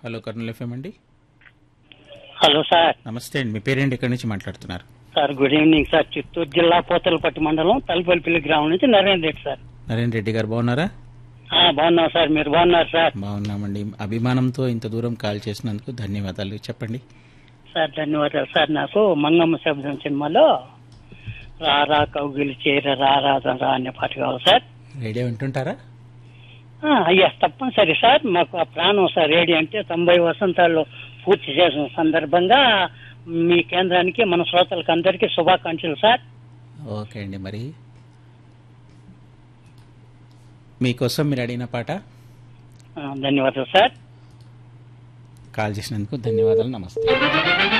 hello Kurnool FM అండి hello sir నమస్తే అండి మీ పేరేంటి ఎక్కడి నుంచి మాట్లాడుతున్నారు sir good evening sir Chittoor జిల్లా పోతలపట్టి మండలం తలపల్లిపల్లి గ్రామం నుంచి నరేంద్ర రెడ్డి సార్ నరేంద్ర రెడ్డి గారు బాగున్నారా ఆ, బాగున్నాం సార్ మీరు బాగున్నారు సార్ బాగున్నామండి అభిమానంతో ఇంత దూరం కాల్ చేసినందుకు ధన్యవాదాలు చెప్పండి సార్ ధన్యవాదాలు సార్ నాకు మంగమ్మ శబ్దం సినిమాలో రారా కౌగిలి చేర రారా రా అనే పాట కావాలి సార్ రేడియో వింటుంటారా ఆ, అయ్యా తప్పనిసరి సార్ మాకు ఆ ప్రాణం సార్ రేడియో అంటే తొంభై వసంతాల్లో పూర్తి చేసిన సందర్భంగా మీ కేంద్రానికి మన శ్రోతలకు అందరికీ శుభాకాంక్షలు సార్ ఓకే అండి మరి మీకోసం మీరు అడిగిన పాట ఆ, ధన్యవాదాలు సార్ కాల్ చేసినందుకు ధన్యవాదాలు నమస్తే